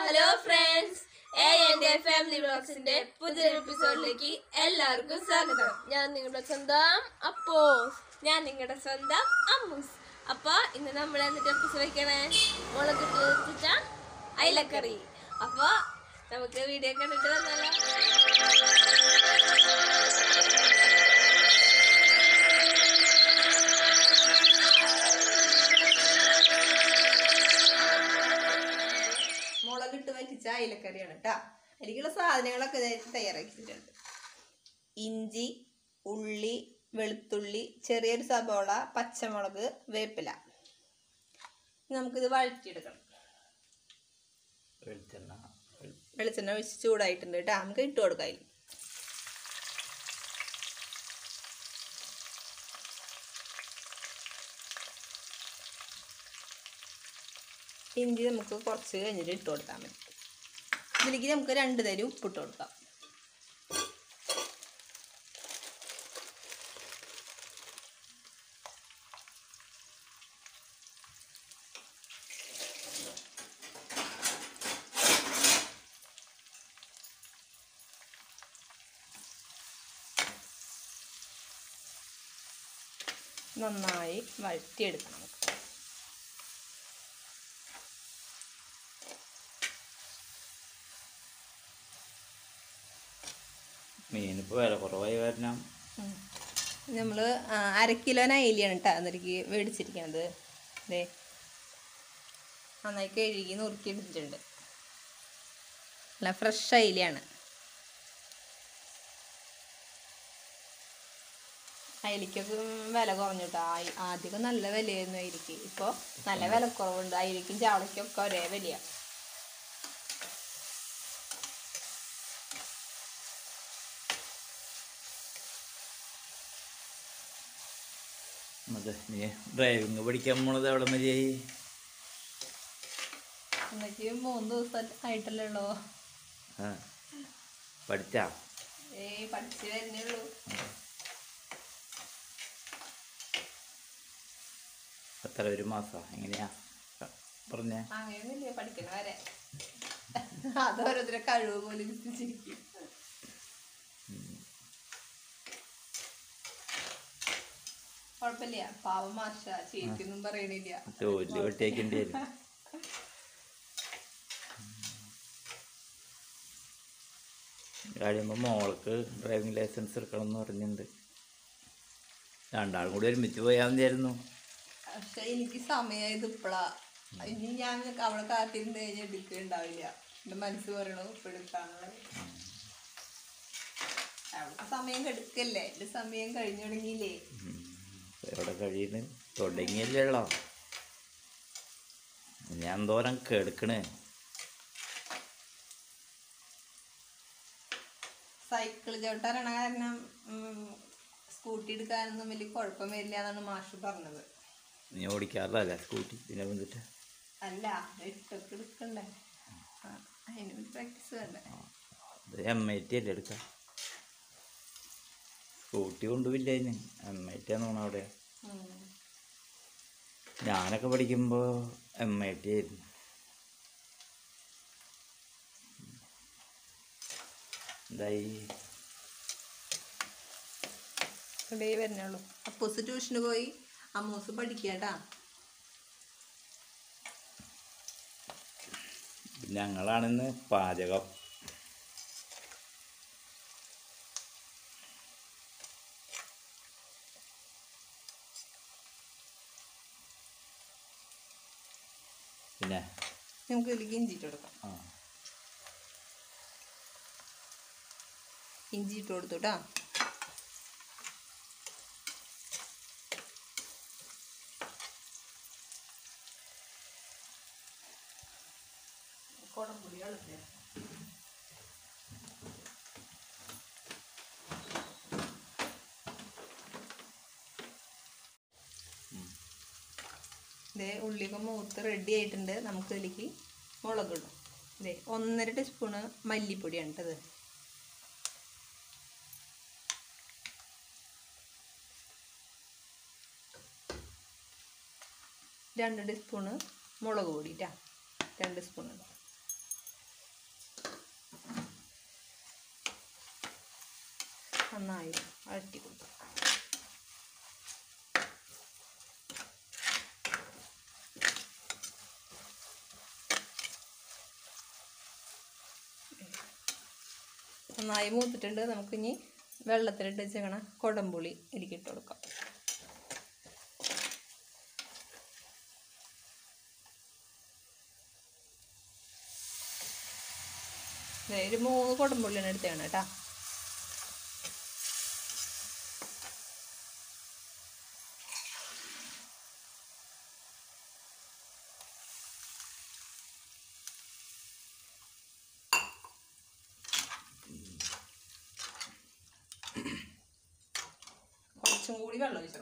Hello friends എ എന്റെ family ബ്ലോഗ്സിന്റെ പുതിയൊരു എപ്പിസോഡിലേക്ക് എല്ലാവർക്കും സ്വാഗതം ഞാൻ നിങ്ങളുടെ സ്വന്തം അപ്പോ ഞാൻ നിങ്ങളുടെ സ്വന്തം അമ്മൂസ് അപ്പൊ ഇന്ന് നമ്മൾ എന്നിട്ട് എപ്പിസോഡ് വയ്ക്കണേ മുളകിട്ട് വെച്ചിട്ട അയിലക്കറി അപ്പൊ നമുക്ക് വീഡിയോ കണ്ടിട്ട് വന്നാലോ മുളകിട്ട് വറ്റിച്ച അയിലക്കറിയാണ് കേട്ടോ അതിലേക്കുള്ള സാധനങ്ങളൊക്കെ ദേ തയ്യാറാക്കിയിട്ടുണ്ട് ഇഞ്ചി ഉള്ളി വെളുത്തുള്ളി ചെറിയൊരു സബോള പച്ചമുളക് വേപ്പില ഇനി നമുക്കിത് വഴറ്റിയെടുക്കണം വെളിച്ചെണ്ണ വെളിച്ചെണ്ണ ഒഴിച്ച് ചൂടായിട്ടുണ്ട് കേട്ടോ നമുക്ക് ഇട്ട് കൊടുക്കാം അതിൽ ഇഞ്ചി നമുക്ക് കുറച്ച് കഴിഞ്ഞിട്ട് ഇട്ട് കൊടുത്താൽ മതി ഇതിലേക്ക് നമുക്ക് രണ്ട് തരി ഉപ്പിട്ട് കൊടുക്കാം നന്നായി വഴറ്റിയെടുക്കണം നമുക്ക് മീനിപ്പോൾ വില കുറവായി കാരണം നമ്മൾ അര കിലോന് അയിലാണ് കേട്ടോ അന്നേരക്ക് മേടിച്ചിരിക്കുന്നത് അതെ നന്നായി കഴുകി നുറുക്കി എടുത്തിട്ടുണ്ട് നല്ല ഫ്രഷ് അയിലയാണ് അയിലിക്കൊക്കെ വില കുറഞ്ഞു കേട്ടോ ആദ്യമൊക്കെ നല്ല വിലയായിരുന്നു അയിലിക്ക് ഇപ്പോൾ നല്ല വില കുറവുണ്ട് അയിലിക്കും ചാവളയ്ക്കൊക്കെ ഒരേ വിലയാണ് അതെ നീ ഡ്രൈവിങ് പഠിക്കാൻ പോണത് എവിടെ മതിയായി എന്നൊക്കെ മൂന്ന് ദിവസം ആയിട്ടല്ലേ ഉള്ളൂ ആ പഠിച്ചാ ഏയ് പഠിച്ചു വരുന്നേ ഉള്ളൂ എത്ര ഒരു മാസം എങ്ങനെയാ പറഞ്ഞേ അങ്ങനെയൊന്നുമില്ല പഠിക്കണ വരെ അത് ഓരോരുത്തരെ കഴിവ് പോലെ ചിന്തിച്ചിരിക്കും കുഴപ്പമില്ല പാവം മാഷ ചേച്ചിയൊന്നും പറയണില്ല ജോലി വെട്ടിയേക്കേണ്ടി വരും കഴിയുമ്പോൾ മോൾക്ക് ഡ്രൈവിംഗ് ലൈസൻസ് എടുക്കണം എന്ന് പറഞ്ഞിട്ടുണ്ട് രണ്ടാളും കൂടി ഒരുമിച്ച് പോയാൽ മതിയായിരുന്നു പക്ഷെ എനിക്ക് സമയമായത് ഇപ്പളാ ഇനി ഞാൻ അവളെ കാത്തിരുന്ന് കഴിഞ്ഞാൽ എടുക്കുന്നുണ്ടാവില്ല എന്റെ മനസ്സ് പറയണു ഇപ്പൊ എടുക്കാന്നുള്ളത് അവൾക്ക് സമയം കെടുക്കല്ലേ എന്റെ സമയം കഴിഞ്ഞു തുടങ്ങിയില്ലേ എവിടെ കഴിയുന്നു തുടങ്ങിയല്ലേ ഉള്ളോ ഞാൻ എന്തോരം കേൾക്കണേ സൈക്കിൾ ചവിട്ടാനാണ് കാരണം ഉം, സ്കൂട്ടി എടുക്കാനൊന്നും വലിയ കുഴപ്പം വരില്ല എന്നാണ് മാഷ് പറഞ്ഞത് നീ ഓടിക്കാറില്ല സ്കൂട്ടി പിന്നെ വന്നിട്ട് അല്ല എട്ടൊക്കെ എടുക്കണ്ടേ ആ, അതിന് വേണ്ടി പ്രാക്ടീസ് വേണ്ടേ അത് എം ഐ ടി അല്ലേ എടുക്കാം സ്കൂട്ടി കൊണ്ടുപോയില്ല അതിന് എം ഐ ടി ആണെന്ന് അവിടെ ഉം. ഞാനൊക്കെ പഠിക്കുമ്പോൾ എം ഐ ടി ആയിരുന്നു എന്തായി റെഡി വരുന്നുള്ളൂ അപ്പൂസ് ട്യൂഷന് പോയി അമ്മൂസ് പഠിക്കാട്ടാ ഞങ്ങളാണിന്ന് പാചകം പിന്നെ നമുക്ക് ഇതിലേക്ക് ഇഞ്ചി ഇട്ട് കൊടുക്കാം ആ ഇഞ്ചി ഇട്ട് കൊടുത്തു കേട്ടാ ഇതേ ഉള്ളിയൊക്കെ മൂത്ത് റെഡി ആയിട്ടുണ്ട് നമുക്ക് ഇതിലേക്ക് മുളക് ഇടും ഇതേ ഒന്നര ടീസ്പൂണ് മല്ലിപ്പൊടിയാണ് കേട്ടത് രണ്ട് ടീസ്പൂണ് മുളക് പൊടി ട്ടാ രണ്ട് സ്പൂൺ ഇടാം നന്നായി വഴറ്റി കൊടുക്കാം നന്നായി മൂത്തിട്ടുണ്ട് നമുക്കിനി വെള്ളത്തിലിട്ട് വെച്ചേക്കണ കൊടംപുളി എനിക്കിട്ട് കൊടുക്കാം ദേ ഒരു മൂന്ന് കൊടംപുള്ളിയാണ് എടുത്തേക്കണം കേട്ടാ കുറച്ചും കൂടി വെള്ളം ഒഴിച്ചോ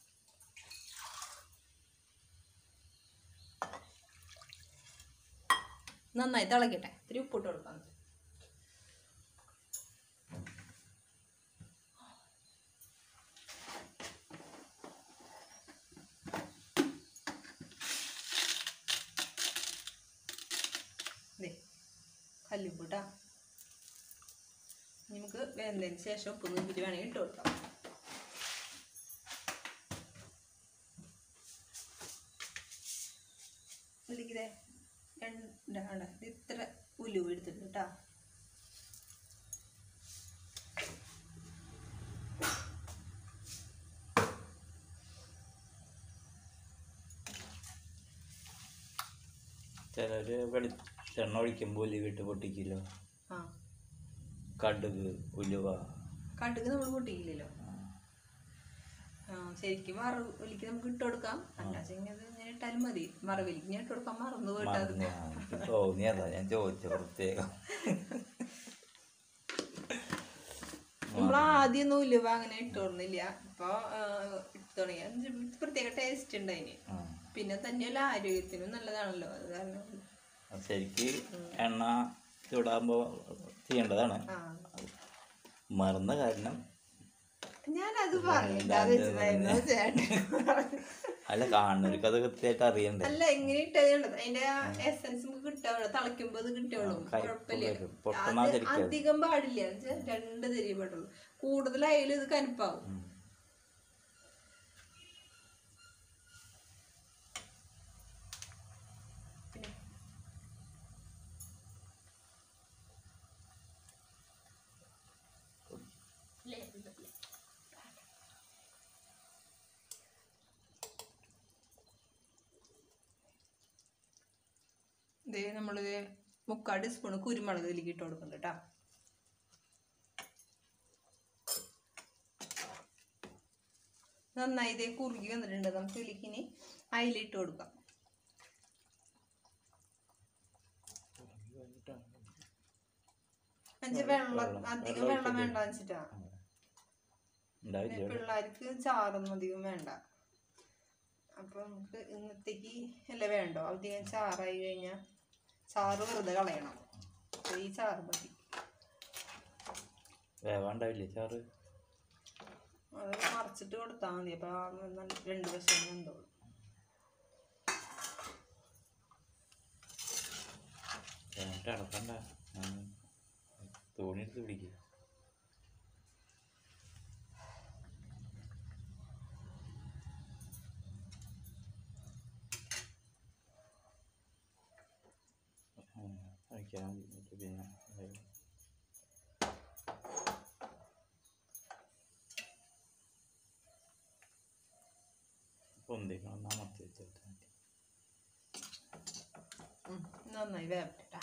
നന്നായി തിളക്കട്ടെ ഇത്തിരി ഉപ്പിട്ട് കൊടുക്കാം ദേ, കല്ലുപ്പ് കേട്ടോ നമുക്ക് വെന്തതിന് ശേഷം ഉപ്പ് നോക്കിയിട്ട് വേണമെങ്കിൽ ഇട്ട് കൊടുക്കാം ഇതിലേക്കിതേ രണ്ടാണ് ഇത്ര ഉലുവ എടുത്തിട്ടുണ്ട് കേട്ടോ ചിലര് വെളിച്ചെണ്ണ ഒഴിക്കുമ്പോൾ ഉലി വിട്ട് പൊട്ടിക്കില്ലോ ആ കടുക് ഉലുവ കടുക് നമ്മൾ പൊട്ടിക്കില്ലല്ലോ ആ ശരിക്കും വറവിലേക്ക് നമുക്ക് ഇട്ട് കൊടുക്കാം അല്ലാച്ചെങ്കിൽ അത് ഇങ്ങനെ ഇട്ടാലും മതി വറവിലേക്ക് ഞാൻ ഇട്ട് കൊടുക്കാൻ മറന്നു പോയിട്ടത് മറന്നു. ആ, എനിക്ക് തോന്നിയതാ ഞാൻ ചോദിച്ച പ്രത്യേകം നമ്മൾ ആദ്യമൊന്നും ഉലുവ അങ്ങനെ ഇട്ട് കൊടുന്നില്ല ഇപ്പൊ ഇട്ട് തുടങ്ങി അത് പ്രത്യേക ടേസ്റ്റ് ഉണ്ട് അതിന് ആ. പിന്നെ തന്നെയല്ല ആരോഗ്യത്തിനും നല്ലതാണല്ലോ അത് കാരണം അത് ശരിക്ക് എണ്ണ ചൂടാകുമ്പോൾ ചെയ്യേണ്ടതാണ് ആ മറന്ന കാരണം ഞാനത് പറയണ്ടാന്ന് വെച്ചതായിരുന്നു ചേട്ടൻ അല്ല കാണുന്നവർക്ക് അത് കൃത്യമായിട്ട് അറിയണ്ടേ അല്ല എങ്ങനെ ഇട്ടത് അതിന്റെ എസൻസ് നമുക്ക് കിട്ടാവുള്ളൂ തിളയ്ക്കുമ്പോ അത് കിട്ടുള്ളൂ ആ, കയ്പ്പ് കുഴപ്പമില്ല വരും. പൊട്ടണാതിരിക്കരുത്. അത് അധികം പാടില്ല എന്ന് വെച്ചാ രണ്ട് തിരി പാടുള്ളൂ കൂടുതലായാലും ഇത് കനപ്പാവും ഉം. പിന്നെ ഇത് നമ്മളിത് മുക്കാൽ ടീസ്പൂൺ കുരുമുളക് ഇതിലേക്ക് ഇട്ട് കൊടുക്കുന്നുണ്ട് കേട്ടോ നന്നായി ഇതേ കുറുകി വന്നിട്ടുണ്ട് നമുക്ക് ഇതിലേക്ക് ഇനി അയിലിട്ട് കൊടുക്കാം അഞ്ച് വെള്ളം അധികം വെള്ളം വേണ്ട വെച്ചിട്ടാ ഉണ്ടാവില്ല പിള്ളേർക്ക് ചാറൊന്നും അധികം വേണ്ട അപ്പൊ നമുക്ക് ഇന്നത്തേക്ക് അല്ലേ വേണ്ടോ അധികം ചാറായി കഴിഞ്ഞാൽ ചാറ് വെറുതെ കളയണം അപ്പൊ ഈ ചാറ് മതി വേവാണ്ടാവില്ലേ ചാറ് അത് മറച്ചിട്ട് കൊടുത്താൽ മതി അപ്പൊ ആ നല്ല രണ്ട് വശം വെന്തോളും എന്നിട്ട് അടക്കണ്ട തോണി എടുത്ത് പിടിക്കുക കഴിക്കാൻ എന്നിട്ട് പിന്നെ അത് പൊന്തിക്കണം അമർത്തി വെച്ചിട്ട് മതി ഉം, നന്നായി വേവട്ടെ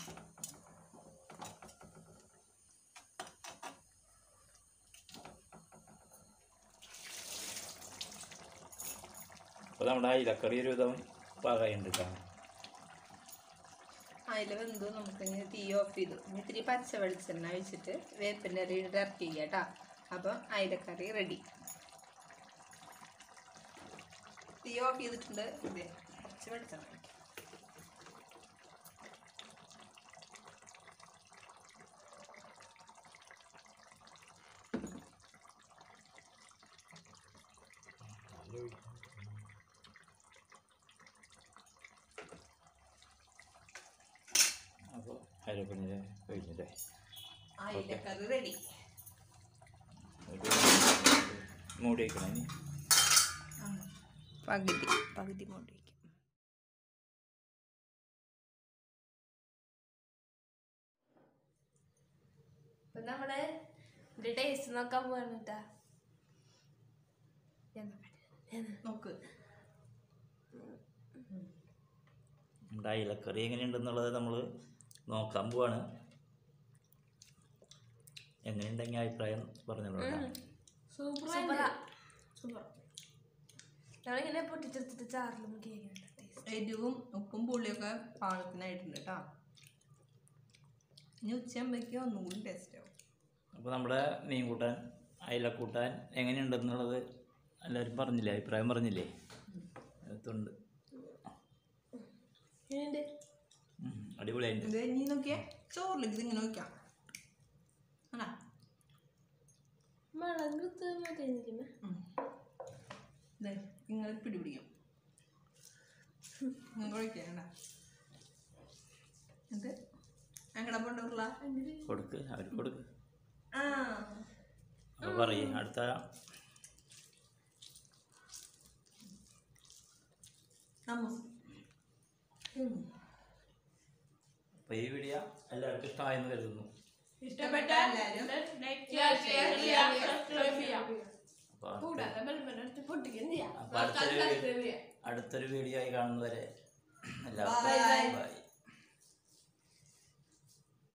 അപ്പോൾ നമ്മുടെ അയിലക്കറി ഒരു വിധം പാകമുണ്ട് കേട്ടോ അതിൽ വെന്തു നമുക്ക് ഇനി തീ ഓഫ് ചെയ്തു ഇനി ഇത്തിരി പച്ച വെളിച്ചെണ്ണ ഒഴിച്ചിട്ട് വേപ്പിൻ്റെ അരി ഇട്ട് ഇറക്കി കേട്ടോ അപ്പം അയിലക്കറി റെഡി തീ ഓഫ് ചെയ്തിട്ടുണ്ട് ഇതേ കുറച്ച് വെളിച്ചെണ്ണ ഒഴിക്കാം. അപ്പോൾ അരപ്പണിയുടെ കഴിഞ്ഞില്ലേ അയിലക്കറി റെഡി ഒരു മൂടി വയ്ക്കണം ഇനി പകുതി പകുതി മൂടി വയ്ക്കും അപ്പൊ നമ്മള് ഇതിന്റെ ടേസ്റ്റ് നോക്കാൻ പോവാണ് കേട്ടാ നോക്ക് നമ്മുടെ അയിലക്കറി എങ്ങനെയുണ്ടെന്നുള്ളത് നമ്മൾ നോക്കാൻ പോവാണ് എങ്ങനെയുണ്ടെങ്കിൽ അഭിപ്രായം പറഞ്ഞോളൂ കേട്ടോ. സൂപ്പറാ സൂപ്പർ ഞങ്ങളിങ്ങനെ പൊട്ടിച്ചെടുത്തിട്ട് ചാറിൽ മുക്കി എരിവും ഉപ്പും പുളിയൊക്കെ പാകത്തിനായിട്ടുണ്ട് കേട്ടോ ഇനി ഉച്ചയാകുമ്പോഴേക്കും ഒന്നും കൂടി ടേസ്റ്റ് ആവും അപ്പോൾ നമ്മുടെ മീൻ കൂട്ടാൻ അയില കൂട്ടാൻ എങ്ങനെയുണ്ടെന്നുള്ളത് എല്ലാവരും പറഞ്ഞില്ലേ അഭിപ്രായം പറഞ്ഞില്ലേ അതുണ്ട് ഉം, അടിപൊളിയായിട്ട് ഇത് ഇനി നോക്കിയേ ചോറിലേക്ക് ഇതിങ്ങനെ നോക്കാം ആണോ മുളക് മതി ദേ, നിങ്ങൾ പിടി പിടിക്കും നിങ്ങൾ ഒഴിക്കണ്ട എന്നിട്ട് എങ്ങടെ കൊണ്ടുള്ള കൊടുക്ക് അവർക്ക് കൊടുക്ക് ആ അപ്പോൾ പറയേ അടുത്ത നമ്മ അപ്പോൾ ഈ വീഡിയോ എല്ലാവർക്കും ഇഷ്ടമായെന്ന് കരുതുന്നു ഇഷ്ടപ്പെട്ട എല്ലാവരും അപ്പോൾ കൂടാതെ ബെൽബെടുത്ത് പൊട്ടിക്കുകയും ചെയ്യാം അപ്പോൾ അടുത്തൊരു വീഡിയോ അടുത്തൊരു വീഡിയോ ആയി കാണുന്നവരെ എല്ലാവർക്കും Bye. ബൈ